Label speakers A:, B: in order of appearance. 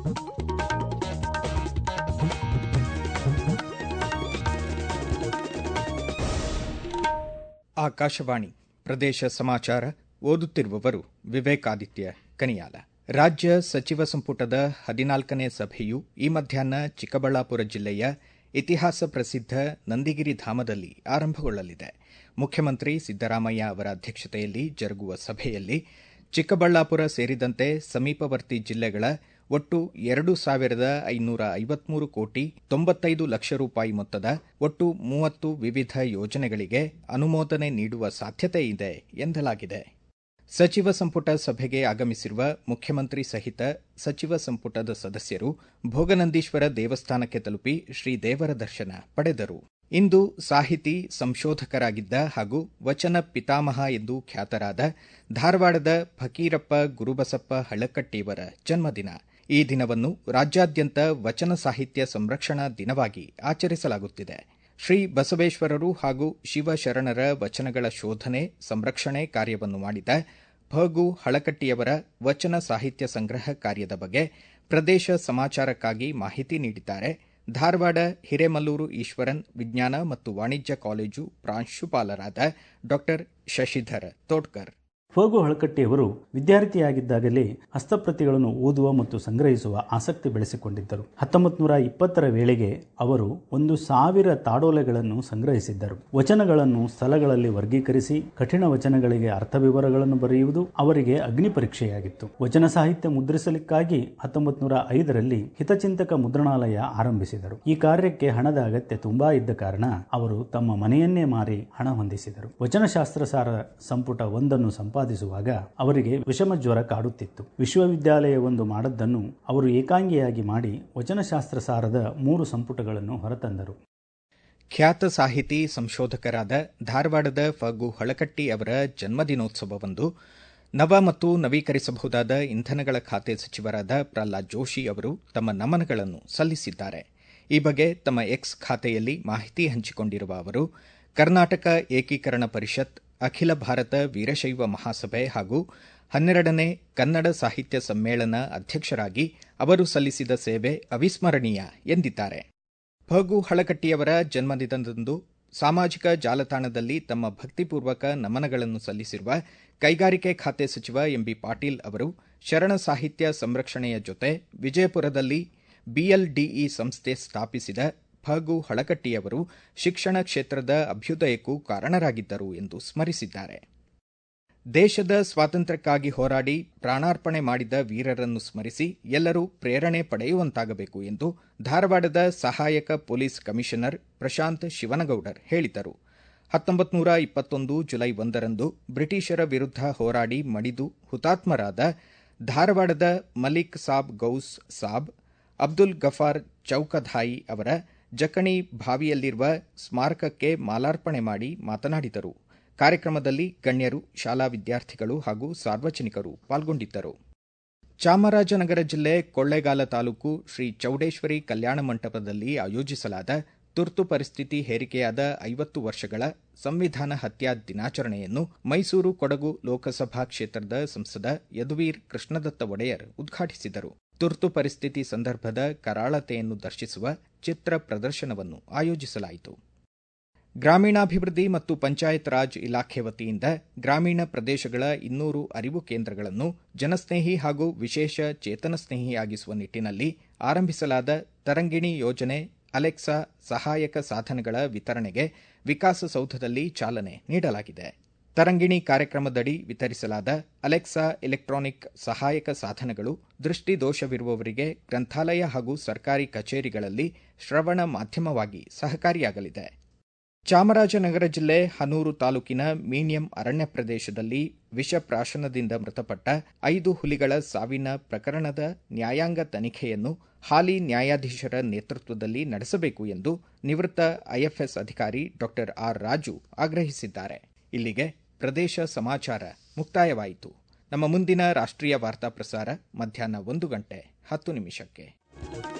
A: ಆಕಾಶವಾಣಿ ಪ್ರದೇಶ ಸಮಾಚಾರ ಓದುತ್ತಿರುವವರು ವಿವೇಕಾದಿತ್ಯ ಕನಿಯಾಲ ರಾಜ್ಯ ಸಚಿವ ಸಂಪುಟದ ಹದಿನಾಲ್ಕನೇ ಸಭೆಯು ಈ ಮಧ್ಯಾಹ್ನ ಚಿಕ್ಕಬಳ್ಳಾಪುರ ಜಿಲ್ಲೆಯ ಇತಿಹಾಸ ಪ್ರಸಿದ್ಧ ನಂದಿಗಿರಿ ಧಾಮದಲ್ಲಿ ಆರಂಭಗೊಳ್ಳಲಿದೆ ಮುಖ್ಯಮಂತ್ರಿ ಸಿದ್ದರಾಮಯ್ಯ ಅವರ ಅಧ್ಯಕ್ಷತೆಯಲ್ಲಿ ಜರುಗುವ ಸಭೆಯಲ್ಲಿ ಚಿಕ್ಕಬಳ್ಳಾಪುರ ಸೇರಿದಂತೆ ಸಮೀಪವರ್ತಿ ಜಿಲ್ಲೆಗಳ ಒಟ್ಟು ಎರಡು ಸಾವಿರದ ಐನೂರ ಐವತ್ಮೂರು ಕೋಟಿ ತೊಂಬತ್ತೈದು ಲಕ್ಷ ರೂಪಾಯಿ ಮೊತ್ತದ ಒಟ್ಟು ಮೂವತ್ತು ವಿವಿಧ ಯೋಜನೆಗಳಿಗೆ ಅನುಮೋದನೆ ನೀಡುವ ಸಾಧ್ಯತೆ ಇದೆ ಎಂದಲಾಗಿದೆ ಸಚಿವ ಸಂಪುಟ ಸಭೆಗೆ ಆಗಮಿಸಿರುವ ಮುಖ್ಯಮಂತ್ರಿ ಸಹಿತ ಸಚಿವ ಸಂಪುಟದ ಸದಸ್ಯರು ಭೋಗನಂದೀಶ್ವರ ದೇವಸ್ಥಾನಕ್ಕೆ ತಲುಪಿ ಶ್ರೀ ದೇವರ ದರ್ಶನ ಪಡೆದರು ಇಂದು ಸಾಹಿತಿ ಸಂಶೋಧಕರಾಗಿದ್ದ ಹಾಗೂ ವಚನ ಪಿತಾಮಹ ಎಂದು ಖ್ಯಾತರಾದ ಧಾರವಾಡದ ಫಕೀರಪ್ಪ ಗುರುಬಸಪ್ಪ ಹಳಕಟ್ಟಿಯವರ ಜನ್ಮದಿನ ಈ ದಿನವನ್ನು ರಾಜ್ಯಾದ್ಯಂತ ವಚನ ಸಾಹಿತ್ಯ ಸಂರಕ್ಷಣಾ ದಿನವಾಗಿ ಆಚರಿಸಲಾಗುತ್ತಿದೆ ಶ್ರೀ ಬಸವೇಶ್ವರರು ಹಾಗೂ ಶಿವಶರಣರ ವಚನಗಳ ಶೋಧನೆ ಸಂರಕ್ಷಣೆ ಕಾರ್ಯವನ್ನು ಮಾಡಿದ ಫಗು ಹಳಕಟ್ಟಿಯವರ ವಚನ ಸಾಹಿತ್ಯ ಸಂಗ್ರಹ ಕಾರ್ಯದ ಬಗ್ಗೆ ಪ್ರದೇಶ ಸಮಾಚಾರಕ್ಕಾಗಿ ಮಾಹಿತಿ ನೀಡಿದ್ದಾರೆ ಧಾರವಾಡ ಹಿರೇಮಲ್ಲೂರು ಈಶ್ವರನ್ ವಿಜ್ಞಾನ ಮತ್ತು ವಾಣಿಜ್ಯ ಕಾಲೇಜು ಪ್ರಾಂಶುಪಾಲರಾದ ಡಾ ಶಶಿಧರ್ ತೋಡ್ಕರ್
B: ಫಗು ಹಳಕಟ್ಟಿಯವರು ವಿದ್ಯಾರ್ಥಿಯಾಗಿದ್ದಾಗಲೇ ಹಸ್ತಪ್ರತಿಗಳನ್ನು ಓದುವ ಮತ್ತು ಸಂಗ್ರಹಿಸುವ ಆಸಕ್ತಿ ಬೆಳೆಸಿಕೊಂಡಿದ್ದರು ಹತ್ತೊಂಬತ್ತು ನೂರ ಇಪ್ಪತ್ತರ ವೇಳೆಗೆ ಅವರು ಒಂದು ಸಾವಿರ ತಾಡೋಲೆಗಳನ್ನು ಸಂಗ್ರಹಿಸಿದ್ದರು ವಚನಗಳನ್ನು ಸ್ಥಳಗಳಲ್ಲಿ ವರ್ಗೀಕರಿಸಿ ಕಠಿಣ ವಚನಗಳಿಗೆ ಅರ್ಥವಿವರಗಳನ್ನು ಬರೆಯುವುದು ಅವರಿಗೆ ಅಗ್ನಿ ಪರೀಕ್ಷೆಯಾಗಿತ್ತು ವಚನ ಸಾಹಿತ್ಯ ಮುದ್ರಿಸಲಿಕ್ಕಾಗಿ ಹತ್ತೊಂಬತ್ತು ನೂರ ಐದರಲ್ಲಿ ಹಿತಚಿಂತಕ ಮುದ್ರಣಾಲಯ ಆರಂಭಿಸಿದರು ಈ ಕಾರ್ಯಕ್ಕೆ ಹಣದ ಅಗತ್ಯ ತುಂಬಾ ಇದ್ದ ಕಾರಣ ಅವರು ತಮ್ಮ ಮನೆಯನ್ನೇ ಮಾರಿ ಹಣ ಹೊಂದಿಸಿದರು ವಚನಶಾಸ್ತ್ರ ಸಾರ ಸಂಪುಟ ಒಂದನ್ನು ಸಂಪಾದಿಸುವಾಗ ಅವರಿಗೆ ವಿಷಮ ಜ್ವರ ಕಾಡುತ್ತಿತ್ತು ವಿಶ್ವವಿದ್ಯಾಲಯವೊಂದು ಮಾಡದ್ದನ್ನು ಅವರು ಏಕಾಂಗಿಯಾಗಿ ಮಾಡಿ ವಚನಶಾಸ್ತ್ರ ಸಾರದ ಮೂರು ಸಂಪುಟಗಳನ್ನು ಹೊರತಂದರು
A: ಖ್ಯಾತ ಸಾಹಿತಿ ಸಂಶೋಧಕರಾದ ಧಾರವಾಡದ ಫಗು ಹಳಕಟ್ಟಿ ಅವರ ಜನ್ಮದಿನೋತ್ಸವವಂದು ನವ ಮತ್ತು ನವೀಕರಿಸಬಹುದಾದ ಇಂಧನಗಳ ಖಾತೆ ಸಚಿವರಾದ ಪ್ರಹ್ಲಾದ್ ಜೋಶಿ ಅವರು ತಮ್ಮ ನಮನಗಳನ್ನು ಸಲ್ಲಿಸಿದ್ದಾರೆ ಈ ಬಗ್ಗೆ ತಮ್ಮ ಎಕ್ಸ್ ಖಾತೆಯಲ್ಲಿ ಮಾಹಿತಿ ಹಂಚಿಕೊಂಡಿರುವ ಅವರು ಕರ್ನಾಟಕ ಏಕೀಕರಣ ಪರಿಷತ್ ಅಖಿಲ ಭಾರತ ವೀರಶೈವ ಮಹಾಸಭೆ ಹಾಗೂ ಹನ್ನೆರಡನೇ ಕನ್ನಡ ಸಾಹಿತ್ಯ ಸಮ್ಮೇಳನ ಅಧ್ಯಕ್ಷರಾಗಿ ಅವರು ಸಲ್ಲಿಸಿದ ಸೇವೆ ಅವಿಸ್ಮರಣೀಯ ಎಂದಿದ್ದಾರೆ ಫಗು ಹಳಕಟ್ಟಿಯವರ ಜನ್ಮದಿನದಂದು ಸಾಮಾಜಿಕ ಜಾಲತಾಣದಲ್ಲಿ ತಮ್ಮ ಭಕ್ತಿಪೂರ್ವಕ ನಮನಗಳನ್ನು ಸಲ್ಲಿಸಿರುವ ಕೈಗಾರಿಕೆ ಖಾತೆ ಸಚಿವ ಎಂಬಿ ಪಾಟೀಲ್ ಅವರು ಶರಣ ಸಾಹಿತ್ಯ ಸಂರಕ್ಷಣೆಯ ಜೊತೆ ವಿಜಯಪುರದಲ್ಲಿ ಬಿಎಲ್ಡಿಇ ಸಂಸ್ಥೆ ಸ್ಥಾಪಿಸಿದ ಫಗು ಹಳಕಟ್ಟಿಯವರು ಶಿಕ್ಷಣ ಕ್ಷೇತ್ರದ ಅಭ್ಯುದಯಕ್ಕೂ ಕಾರಣರಾಗಿದ್ದರು ಎಂದು ಸ್ಮರಿಸಿದ್ದಾರೆ ದೇಶದ ಸ್ವಾತಂತ್ರ್ಯಕ್ಕಾಗಿ ಹೋರಾಡಿ ಪ್ರಾಣಾರ್ಪಣೆ ಮಾಡಿದ ವೀರರನ್ನು ಸ್ಮರಿಸಿ ಎಲ್ಲರೂ ಪ್ರೇರಣೆ ಪಡೆಯುವಂತಾಗಬೇಕು ಎಂದು ಧಾರವಾಡದ ಸಹಾಯಕ ಪೊಲೀಸ್ ಕಮಿಷನರ್ ಪ್ರಶಾಂತ್ ಶಿವನಗೌಡರ್ ಹೇಳಿದರು ಹತ್ತೊಂಬತ್ತು ನೂರ ಇಪ್ಪತ್ತೊಂದು ಜುಲೈ ಒಂದರಂದು ಬ್ರಿಟಿಷರ ವಿರುದ್ಧ ಹೋರಾಡಿ ಮಡಿದು ಹುತಾತ್ಮರಾದ ಧಾರವಾಡದ ಮಲಿಕ್ ಸಾಬ್ ಗೌಸ್ ಸಾಬ್ ಅಬ್ದುಲ್ ಗಫಾರ್ ಚೌಕಧಾಯಿ ಅವರ ಜಕಣಿ ಬಾವಿಯಲ್ಲಿರುವ ಸ್ಮಾರಕಕ್ಕೆ ಮಾಲಾರ್ಪಣೆ ಮಾಡಿ ಮಾತನಾಡಿದರು ಕಾರ್ಯಕ್ರಮದಲ್ಲಿ ಗಣ್ಯರು ಶಾಲಾ ವಿದ್ಯಾರ್ಥಿಗಳು ಹಾಗೂ ಸಾರ್ವಜನಿಕರು ಪಾಲ್ಗೊಂಡಿದ್ದರು ಚಾಮರಾಜನಗರ ಜಿಲ್ಲೆ ಕೊಳ್ಳೇಗಾಲ ತಾಲೂಕು ಶ್ರೀ ಚೌಡೇಶ್ವರಿ ಕಲ್ಯಾಣ ಮಂಟಪದಲ್ಲಿ ಆಯೋಜಿಸಲಾದ ತುರ್ತು ಪರಿಸ್ಥಿತಿ ಹೇರಿಕೆಯಾದ ಐವತ್ತು ವರ್ಷಗಳ ಸಂವಿಧಾನ ಹತ್ಯಾ ದಿನಾಚರಣೆಯನ್ನು ಮೈಸೂರು ಕೊಡಗು ಲೋಕಸಭಾ ಕ್ಷೇತ್ರದ ಸಂಸದ ಯದುವೀರ್ ಕೃಷ್ಣದತ್ತ ಒಡೆಯರ್ ಉದ್ಘಾಟಿಸಿದರು ತುರ್ತು ಪರಿಸ್ಥಿತಿ ಸಂದರ್ಭದ ಕರಾಳತೆಯನ್ನು ದರ್ಶಿಸುವ ಚಿತ್ರ ಪ್ರದರ್ಶನವನ್ನು ಆಯೋಜಿಸಲಾಯಿತು ಗ್ರಾಮೀಣಾಭಿವೃದ್ಧಿ ಮತ್ತು ಪಂಚಾಯತ್ ರಾಜ್ ಇಲಾಖೆ ವತಿಯಿಂದ ಗ್ರಾಮೀಣ ಪ್ರದೇಶಗಳ ಇನ್ನೂರು ಅರಿವು ಕೇಂದ್ರಗಳನ್ನು ಜನಸ್ನೇಹಿ ಹಾಗೂ ವಿಶೇಷ ಚೇತನ ಸ್ನೇಹಿಯಾಗಿಸುವ ನಿಟ್ಟಿನಲ್ಲಿ ಆರಂಭಿಸಲಾದ ತರಂಗಿಣಿ ಯೋಜನೆ ಅಲೆಕ್ಸಾ ಸಹಾಯಕ ಸಾಧನಗಳ ವಿತರಣೆಗೆ ವಿಕಾಸಸೌಧದಲ್ಲಿ ಚಾಲನೆ ನೀಡಲಾಗಿದೆ ತರಂಗಿಣಿ ಕಾರ್ಯಕ್ರಮದಡಿ ವಿತರಿಸಲಾದ ಅಲೆಕ್ಸಾ ಎಲೆಕ್ಟ್ರಾನಿಕ್ ಸಹಾಯಕ ಸಾಧನಗಳು ದೃಷ್ಟಿ ದೋಷವಿರುವವರಿಗೆ ಗ್ರಂಥಾಲಯ ಹಾಗೂ ಸರ್ಕಾರಿ ಕಚೇರಿಗಳಲ್ಲಿ ಶ್ರವಣ ಮಾಧ್ಯಮವಾಗಿ ಸಹಕಾರಿಯಾಗಲಿದೆ ಚಾಮರಾಜನಗರ ಜಿಲ್ಲೆ ಹನೂರು ತಾಲೂಕಿನ ಮೀನಿಯಂ ಅರಣ್ಯ ಪ್ರದೇಶದಲ್ಲಿ ವಿಷಪ್ರಾಶನದಿಂದ ಮೃತಪಟ್ಟ ಐದು ಹುಲಿಗಳ ಸಾವಿನ ಪ್ರಕರಣದ ನ್ಯಾಯಾಂಗ ತನಿಖೆಯನ್ನು ಹಾಲಿ ನ್ಯಾಯಾಧೀಶರ ನೇತೃತ್ವದಲ್ಲಿ ನಡೆಸಬೇಕು ಎಂದು ನಿವೃತ್ತ ಐಎಫ್ಎಸ್ ಅಧಿಕಾರಿ ಡಾ ಆರ್ ರಾಜು ಆಗ್ರಹಿಸಿದ್ದಾರೆ ಇಲ್ಲಿಗೆ ಪ್ರದೇಶ ಸಮಾಚಾರ ಮುಕ್ತಾಯವಾಯಿತು ನಮ್ಮ ಮುಂದಿನ ರಾಷ್ಟ್ರೀಯ ವಾರ್ತಾ ಪ್ರಸಾರ ಮಧ್ಯಾಹ್ನ ಒಂದು ಗಂಟೆ ಹತ್ತು ನಿಮಿಷಕ್ಕೆ